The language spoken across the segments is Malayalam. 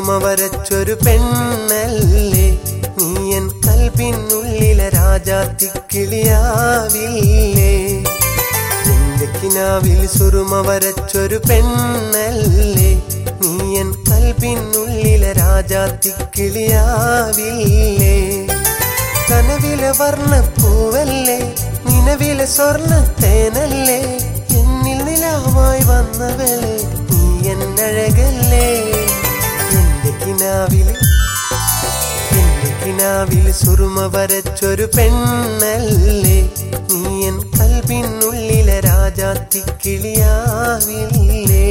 വരച്ചൊരു പെണ്ണല്ലേ നീയൻ കൽപ്പിനുള്ളിലെ രാജാത്തിക്കിളിയാവില്ലേ എന്റെ കിനാവിൽ സുറുമ വരച്ചൊരു പെണ്ണല്ലേ നീയൻ കൽപ്പിനുള്ളിലെ രാജാത്തിക്കിളിയാവില്ലേ കനവിലെ വർണ്ണപ്പൂവല്ലേ നിലവിലെ സ്വർണ്ണത്തേനല്ലേ എന്നിൽ നിലാവായി വന്നവളെ നീ എന്നഴകല്ലേ എന്റെ കിനാവില് എന്റെ കിനാവില് സുറുമ വരച്ചൊരു പെണ്ണല്ലേ നീയൻ കൽവിനുള്ളിലെ രാജാത്തിക്കിളിയാവില്ലേ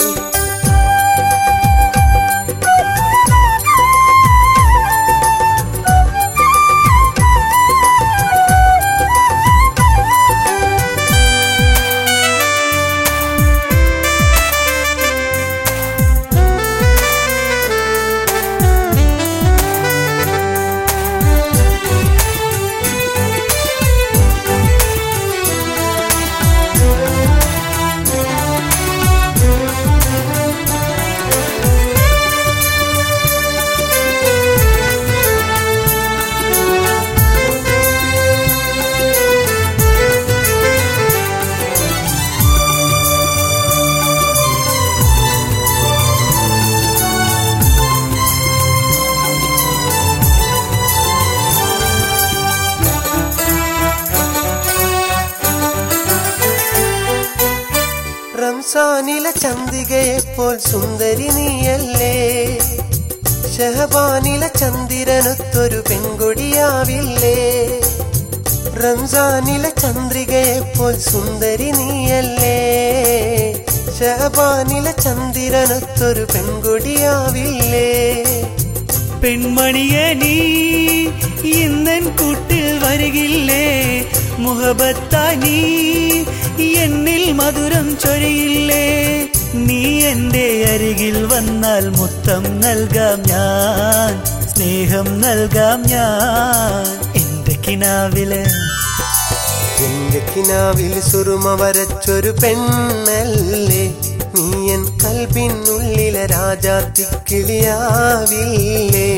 റംസാനിലെ ചന്ദ്രികയെപ്പോൾ സുന്ദരി നീയല്ലേ ഷഹബാനിലെ ചന്ദ്രനൊത്തൊരു പെൺകൊടിയാവില്ലേ റംസാനിലെ ചന്ദ്രികയെപ്പോൾ സുന്ദരി നീയല്ലേ ഷഹബാനിലെ ചന്ദ്രനൊത്തൊരു പെൺകൊടിയാവില്ലേ പെൺമണിയെ നീ ഇന്നൻ കൂട്ടിൽ വരികില്ലേ മുഹബത്താ നീ എന്നിൽ മധുരം ചൊരിയില്ലേ നീ എന്റെ അരികിൽ വന്നാൽ മുത്തം നൽകാം ഞാൻ സ്നേഹം നൽകാം ഞാൻ എന്റെ കിനാവില് എന്റെ കിനാവിൽ സുറുമ വരച്ചൊരു പെണ്ണല്ലേ നീയൻ കൽപ്പിനുള്ളിലെ രാജാത്തിക്കിളിയാവില്ലേ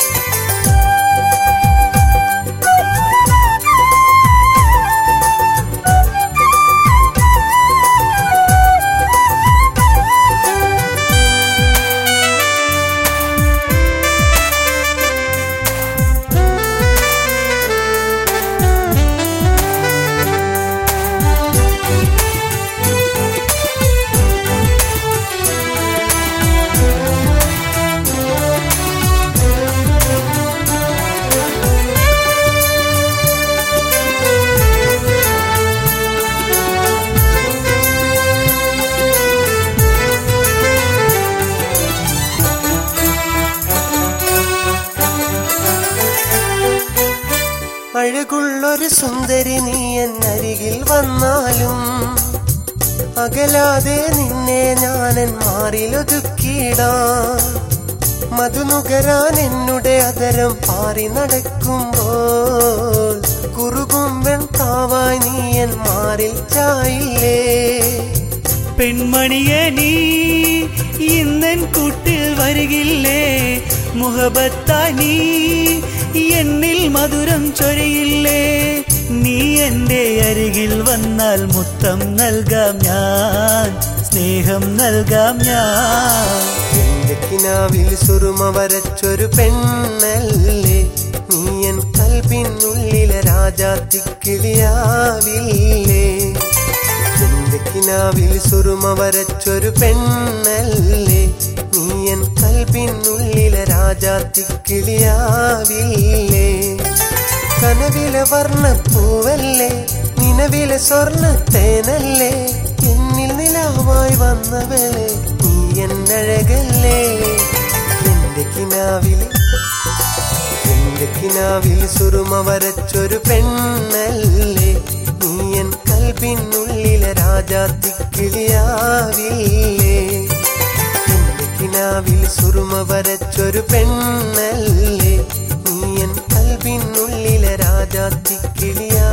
അഴകുള്ളൊരു സുന്ദരി നീ എന്നരികിൽ വന്നാലും അകലാതെ നിന്നെ ഞാനൻ മാറിലൊതുക്കിയിടാം മധുനുകരാൻ എന്നുടെ അതരം പാറി നടക്കുമ്പോൾ കുറുകും വെൺകാവായി നീ എൻ മാറിൽ ചായില്ലേ പെൺമണിയെ നീ ഇന്നൻ കൂട്ടിൽ വരികില്ലേ മുഹബത്താ നീ എന്നിൽ മധുരം ചൊരിയില്ലേ നീ എന്റെ അരികിൽ വന്നാൽ മുത്തം നൽകാം ഞാൻ സ്നേഹം നൽകാം ഞാൻ എന്റെ കിനാവിൽ സുറുമ വരച്ചൊരു പെണ്ണല്ലേ നീയൻ കൽപ്പിനുള്ളിലെ രാജാത്തിക്കിളിയാവില്ലേ എന്റെ കിനാവിൽ സുറുമ വരച്ചൊരു പെണ്ണല്ലേ നീയൻ കൽപ്പിനുള്ളിലെ രാജാത്തിക്കിളിയാവില്ലേ കനവിലെ വർണ്ണപ്പൂവല്ലേ നിലവിലെ സ്വർണ്ണത്തേനല്ലേ എന്നിൽ നിലാവായി വന്നവളെ നീ എന്നഴകല്ലേ എന്റെ കിനാവില് എന്റെ കിനാവിൽ സുറുമ വരച്ചൊരു പെണ്ണല്ലേ നീയൻ കൽപ്പിനുള്ളിലെ രാജാത്തിക്കിളിയാവില്ലേ എന്റെ കിനാവിൽ സുറുമ വരച്ചൊരു പെണ്ണല്ലേ നീയൻ കൽപ്പിനുള്ളിലെ രാജാത്തിക്കിളിയാ